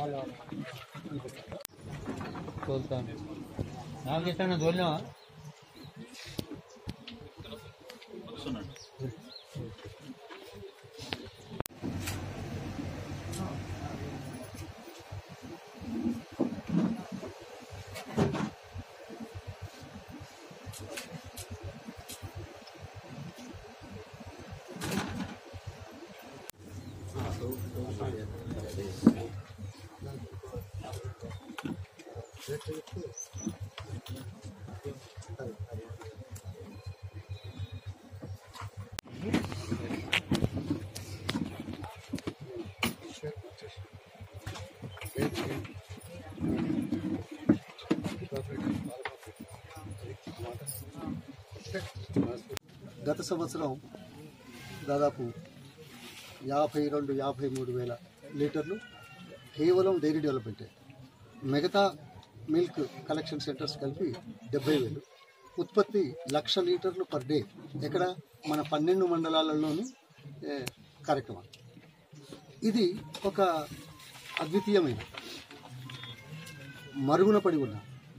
తోలుతాను నాకు ఇష్టం తోలినావా గత సంవత్సరం దాదాపు యాభై రెండు యాభై మూడు వేల లీటర్లు కేవలం డైరీ డెవలప్మెంటే మిగతా మిల్క్ కలెక్షన్ సెంటర్స్ కలిపి డెబ్బై వేలు ఉత్పత్తి లక్ష లీటర్లు పర్ డే ఎక్కడ మన పన్నెండు మండలాలలోని ఏ, కార్యక్రమం ఇది ఒక అద్వితీయమైన మరుగున పడి ఉన్న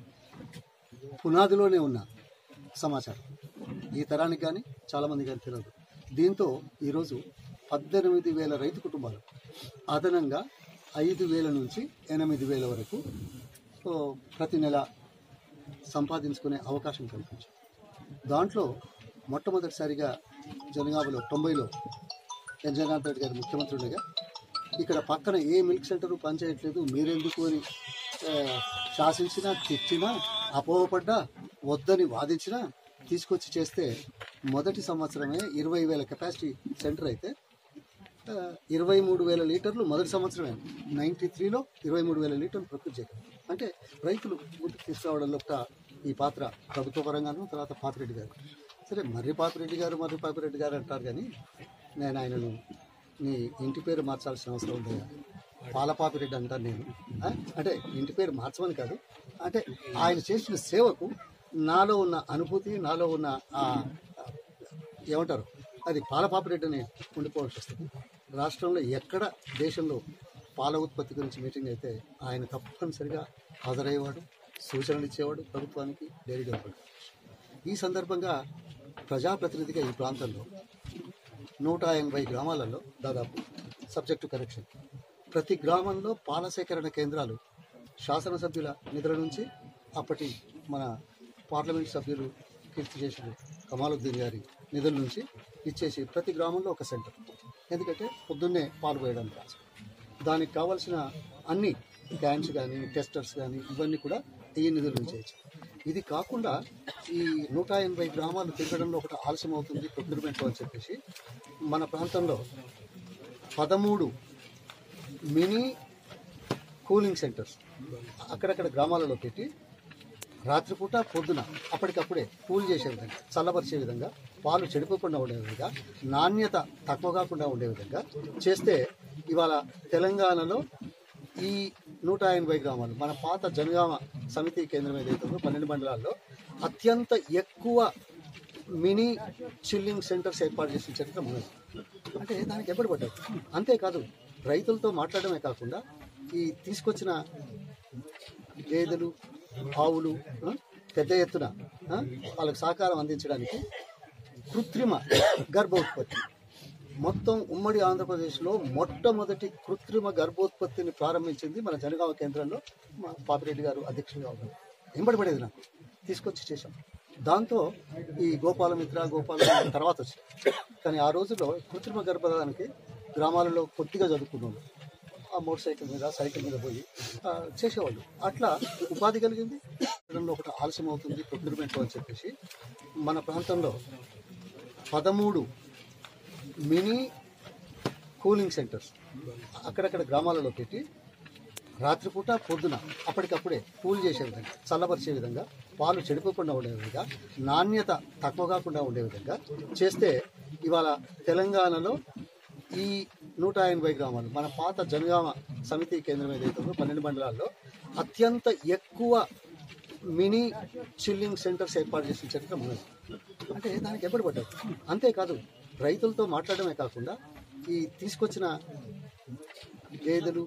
పునాదిలోనే ఉన్న సమాచారం ఈ తరానికి కానీ చాలామంది కానీ తెలియదు దీంతో ఈరోజు పద్దెనిమిది వేల రైతు కుటుంబాలు అదనంగా ఐదు వేల నుంచి ఎనిమిది వేల వరకు ఓ, ప్రతి నెల సంపాదించుకునే అవకాశం కల్పించింది దాంట్లో మొట్టమొదటిసారిగా జనగామలో తొంభైలో ఎన్ జగన్నాథ్ రెడ్డి గారు ముఖ్యమంత్రి ఉండగా ఇక్కడ పక్కన ఏ మిల్క్ సెంటర్ పనిచేయట్లేదు మీరెందుకు అని ఆ, శాసించినా తిట్టినా అపోహపడ్డా వద్దని వాదించినా తీసుకొచ్చి చేస్తే మొదటి సంవత్సరమే ఇరవై వేల కెపాసిటీ సెంటర్ అయితే ఆ, ఇరవై మూడు వేల లీటర్లు మొదటి సంవత్సరమే నైంటీ త్రీలో ఇరవై మూడు వేల లీటర్లు ప్రకృతి చేయడం అంటే రైతులు ముందుకు తీసుకురావడంలో ఒక ఈ పాత్ర ప్రభుత్వ పరంగాను తర్వాత పాపిరెడ్డి గారు సరే మర్రి పాపిరెడ్డి గారు మర్రి పాపిరెడ్డి గారు అంటారు కానీ నేను ఆయనను నీ ఇంటి పేరు మార్చాల్సిన అవసరం ఉందయ్యా పాలపాపిరెడ్డి అంటాను నేను ఆ? అంటే ఇంటి పేరు మార్చమని కాదు అంటే ఆయన చేసిన సేవకు నాలో ఉన్న అనుభూతి నాలో ఉన్న ఆ ఏమంటారు అది పాలపాపిరెడ్డి అని ఉండిపోవాల్సి వస్తుంది రాష్ట్రంలో ఎక్కడ దేశంలో పాల ఉత్పత్తి గురించి మీటింగ్ అయితే ఆయన తప్పనిసరిగా హాజరయ్యేవాడు సూచనలు ఇచ్చేవాడు ప్రభుత్వానికి డైరీ డెవలప్మెంట్ ఈ సందర్భంగా ప్రజాప్రతినిధిగా ఈ ప్రాంతంలో నూట ఎనభై గ్రామాలలో దాదాపు సబ్జెక్టు కరెక్షన్ ప్రతి గ్రామంలో పాల సేకరణ కేంద్రాలు శాసనసభ్యుల నిధుల నుంచి అప్పటి మన పార్లమెంట్ సభ్యులు కీర్తి చేసిన కమాలుద్దీన్ గారి నిధుల నుంచి ఇచ్చేసి ప్రతి గ్రామంలో ఒక సెంటర్ ఎందుకంటే పొద్దున్నే పాలు పోయడానికి రాసు దానికి కావాల్సిన అన్ని క్యాన్స్ కానీ టెస్టర్స్ కానీ ఇవన్నీ కూడా ఈ నిధుల నుంచి ఇచ్చారు ఇది కాకుండా ఈ నూట ఎనభై గ్రామాలు తిరగడంలో ఒకటి ఆలస్యం అవుతుంది ప్రొక్యూర్మెంట్లో అని చెప్పేసి మన ప్రాంతంలో పదమూడు మినీ కూలింగ్ సెంటర్స్ అక్కడక్కడ గ్రామాలలో పెట్టి రాత్రిపూట పొద్దున అప్పటికప్పుడే కూల్ చేసే విధంగా చల్లబరిచే విధంగా పాలు చెడిపోకుండా ఉండే విధంగా నాణ్యత తక్కువ కాకుండా ఉండే విధంగా చేస్తే ఇవాళ తెలంగాణలో ఈ నూట ఎనభై గ్రామాలు మన పాత జనగామ సమితి కేంద్రం ఏదైతే ఉందో పన్నెండు మండలాల్లో అత్యంత ఎక్కువ మినీ చిల్లింగ్ సెంటర్స్ ఏర్పాటు చేసిన చరిత్ర మనది అంటే దానికి ఎప్పుడు పడ్డారు అంతేకాదు రైతులతో మాట్లాడమే కాకుండా ఈ తీసుకొచ్చిన గేదెలు ఆవులు ఆ, పెద్ద ఎత్తున ఆ, వాళ్ళకి సహకారం అందించడానికి కృత్రిమ గర్భోత్పత్తి మొత్తం ఉమ్మడి ఆంధ్రప్రదేశ్లో మొట్టమొదటి కృత్రిమ గర్భోత్పత్తిని ప్రారంభించింది మన జనగామ కేంద్రంలో మా పాపిరెడ్డి గారు అధ్యక్షులుగా ఉన్నారు వెంబడబడేది నాకు తీసుకొచ్చి చేశాం దాంతో ఈ గోపాలమిత్ర గోపాల తర్వాత వచ్చింది కానీ ఆ రోజుల్లో కృత్రిమ గర్భధానికి గ్రామాలలో కొద్దిగా చదువుకున్న ఆ మోటార్ సైకిల్ మీద సైకిల్ మీద పోయి ఆ, చేసేవాళ్ళు అట్లా ఉపాధి కలిగింది చేయడంలో ఒకటి ఆలస్యం అవుతుంది ప్రొక్యూర్మెంట్లో అని చెప్పేసి మన ప్రాంతంలో పదమూడు మినీ కూలింగ్ సెంటర్స్ అక్కడక్కడ గ్రామాలలో పెట్టి రాత్రిపూట పొద్దున అప్పటికప్పుడే కూల్ చేసే విధంగా చల్లబరిచే విధంగా పాలు చెడిపోకుండా ఉండే విధంగా నాణ్యత తక్కువ కాకుండా ఉండే విధంగా చేస్తే ఇవాళ తెలంగాణలో ఈ నూట ఎనభై గ్రామాలు మన పాత జనగామ సమితి కేంద్రం ఏదైతే ఉందో పన్నెండు మండలాల్లో అత్యంత ఎక్కువ మినీ చిల్లింగ్ సెంటర్స్ ఏర్పాటు చేసిన చరిత్ర మనది అంటే దానికి ఎప్పుడు పడ్డారు అంతేకాదు రైతులతో మాట్లాడమే కాకుండా ఈ తీసుకొచ్చిన గేదెలు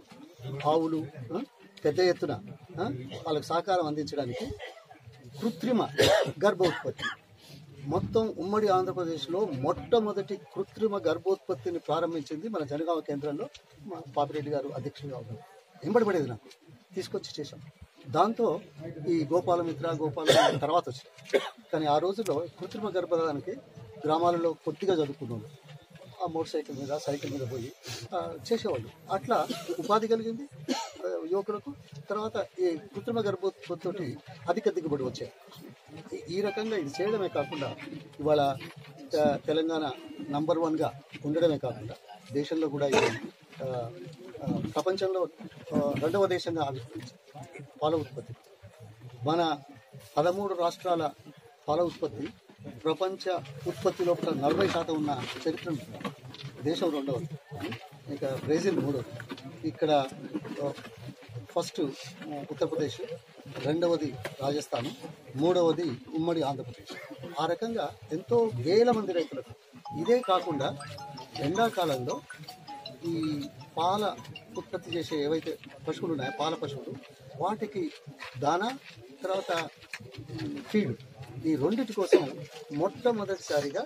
ఆవులు ఆ, పెద్ద ఎత్తున ఆ, వాళ్ళకు సహకారం అందించడానికి కృత్రిమ గర్భోత్పత్తి మొత్తం ఉమ్మడి ఆంధ్రప్రదేశ్లో మొట్టమొదటి కృత్రిమ గర్భోత్పత్తిని ప్రారంభించింది మన జనగామ కేంద్రంలో మా పాపిరెడ్డి గారు అధ్యక్షులుగా ఉన్నారు వెంబడిపడేది నాకు తీసుకొచ్చి చేశాం దాంతో ఈ గోపాలమిత్ర గోపాల తర్వాత వచ్చింది కానీ ఆ రోజుల్లో కృత్రిమ గర్భధానికి గ్రామాలలో కొద్దిగా చదువుకున్నాను ఆ మోటార్ సైకిల్ మీద సైకిల్ మీద పోయి ఆ, చేసేవాళ్ళు అట్లా ఉపాధి కలిగింది ఆ, యువకులకు తర్వాత ఈ కృత్రిమ గర్భోత్పత్తితోటి అధిక దిగుబడి వచ్చాయి ఈ- ఈ రకంగా ఇది చేయడమే కాకుండా ఇవాళ ఆ, తెలంగాణ నంబర్ వన్గా ఉండడమే కాకుండా దేశంలో కూడా ఇది ఆ, ఆ, ప్రపంచంలో ఆ, రెండవ దేశంగా ఆవిర్భవించింది పాల ఉత్పత్తి మన పదమూడు రాష్ట్రాల పాల ఉత్పత్తి ప్రపంచ ఉత్పత్తి లోపల నలభై శాతం ఉన్న చరిత్ర ఉంది. దేశం రెండవది ఇంకా బ్రెజిల్ మూడవది ఇక్కడ ఆ, ఫస్ట్ ఆ, ఉత్తరప్రదేశ్ రెండవది రాజస్థాన్ మూడవది ఉమ్మడి ఆంధ్రప్రదేశ్ ఆ రకంగా ఎంతో వేల మంది రైతులకు ఇదే కాకుండా ఎండాకాలంలో ఈ పాల ఉత్పత్తి చేసే ఏవైతే పశువులు ఉన్నాయో పాల పశువులు వాటికి దానా తర్వాత ఫీడ్ ఈ రెండిటి కోసం మొట్టమొదటిసారిగా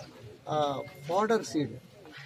ఫాడర్ సీడ్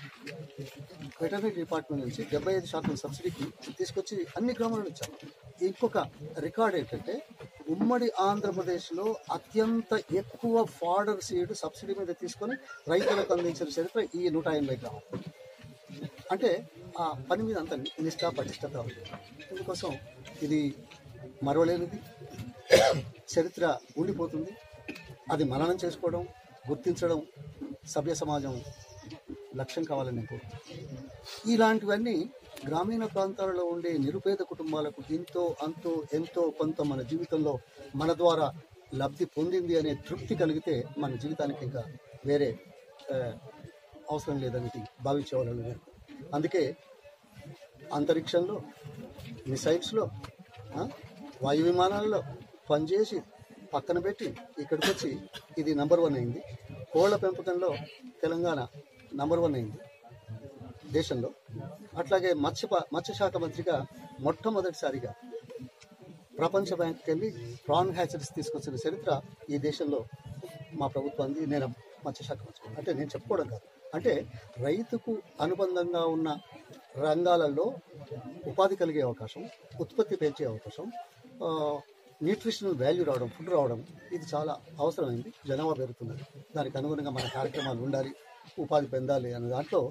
వెటర్నరీ డిపార్ట్మెంట్ నుంచి డెబ్బై ఐదు శాతం సబ్సిడీకి తీసుకొచ్చి అన్ని గ్రామాలను ఇచ్చాం ఇంకొక రికార్డ్ ఏంటంటే ఉమ్మడి ఆంధ్రప్రదేశ్లో అత్యంత ఎక్కువ ఫాడర్ సీడ్ సబ్సిడీ మీద తీసుకొని రైతులకు అందించిన చరిత్ర ఈ నూట ఎనభై గ్రామాలు అంటే ఆ పని మీద అంత నిష్ఠ పటిష్టత ఉంది అందుకోసం ఇది మరవలేనిది చరిత్ర ఉండిపోతుంది అది మననం చేసుకోవడం గుర్తించడం సభ్య సమాజం లక్ష్యం కావాలని నేను కోరుకుంటున్నాను. ఇలాంటివన్నీ గ్రామీణ ప్రాంతాలలో ఉండే నిరుపేద కుటుంబాలకు ఇంతో అంతో ఎంతో కొంత మన జీవితంలో మన ద్వారా లబ్ధి పొందింది అనే తృప్తి కలిగితే మన జీవితానికి ఇంకా వేరే ఆ, అవసరం లేదని భావించేవాళ్ళని నేను అందుకే అంతరిక్షంలో మిసైల్స్లో ఆ, వాయు విమానాల్లో పనిచేసి పక్కన పెట్టి ఇక్కడికి వచ్చి ఇది నంబర్ వన్ అయింది కోళ్ల పెంపకంలో తెలంగాణ నంబర్ వన్ అయింది దేశంలో అట్లాగే మత్స్య మత్స్యశాఖ మంత్రిగా మొట్టమొదటిసారిగా ప్రపంచ బ్యాంక్కి వెళ్ళి ప్రాన్ హ్యాచరీస్ తీసుకొచ్చిన చరిత్ర ఈ దేశంలో మా ప్రభుత్వాన్ని నేను మత్స్యశాఖ మంత్రి అంటే నేను చెప్పుకోవడం కాదు అంటే రైతుకు అనుబంధంగా ఉన్న రంగాలలో ఉపాధి కలిగే అవకాశం ఉత్పత్తి పెంచే అవకాశం న్యూట్రిషనల్ వాల్యూ రావడం ఫుడ్ రావడం ఇది చాలా అవసరమైంది జనాభా పెరుగుతున్నది దానికి అనుగుణంగా మన కార్యక్రమాలు ఉండాలి ఉపాధి పొందాలి అనే దాంట్లో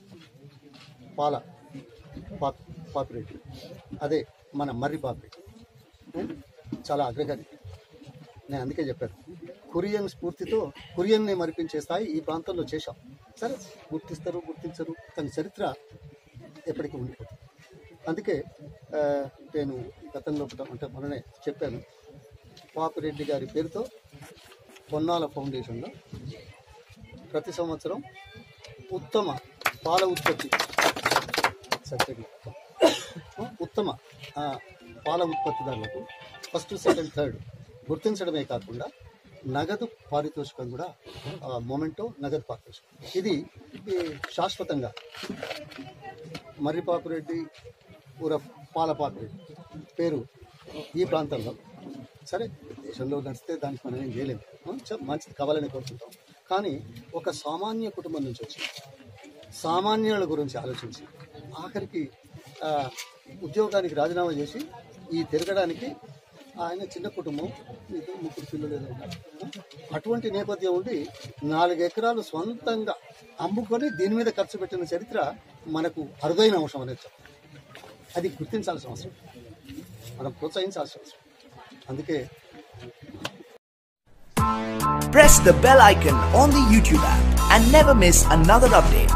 పాల పాప్ పాపిరెడ్డి అదే మన మర్రి పాపిరెడ్డి ఉం? చాలా అగ్రగతి నేను అందుకే చెప్పాను కొరియన్ స్ఫూర్తితో కొరియన్ని మరిపించే స్థాయి ఈ ప్రాంతంలో చేశాం సరే గుర్తిస్తారు గుర్తించరు కానీ చరిత్ర ఎప్పటికీ ఉండిపోతుంది అందుకే ఆ, నేను గతంలో కూడా అంటే మొన్ననే చెప్పాను పాపిరెడ్డి గారి పేరుతో పొన్నాల ఫౌండేషన్లో ప్రతి సంవత్సరం ఉత్తమ పాల ఉత్పత్తి సబ్సిడీ ఉత్తమ ఆ, పాల ఉత్పత్తిదారులకు ఫస్ట్ సెకండ్ థర్డ్ గుర్తించడమే కాకుండా నగదు పారితోషికం కూడా మొమెంటో నగదు పారితోషికం ఇది ఈ శాశ్వతంగా మర్రిపాపిరెడ్డి ఊర పాలపాపిరెడ్డి పేరు ఈ ప్రాంతంలో సరే దేశంలో నడిస్తే దానికి మనం ఏం చేయలేము ఆ, చ- మంచిది కావాలని కోరుకుంటాం కానీ ఒక సామాన్య కుటుంబం నుంచి వచ్చి సామాన్యుల గురించి ఆలోచించి ఆఖరికి ఆ, ఉద్యోగానికి రాజీనామా చేసి ఈ తిరగడానికి ఆయన చిన్న కుటుంబం ఇద్దరు ముగ్గురు పిల్లలు ఏదో ఉన్నారు అటువంటి నేపథ్యం ఉండి నాలుగు ఎకరాలు సొంతంగా అమ్ముకొని దీని మీద ఖర్చు పెట్టిన చరిత్ర మనకు అరుదైన అంశం అనేది చెప్పాలి. అది గుర్తించాల్సిన అవసరం మనం ప్రోత్సహించాల్సిన అవసరం అందుకే Press the bell icon on the YouTube app and never miss another update.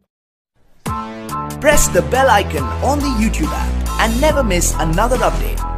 Press the bell icon on the YouTube app and never miss another update.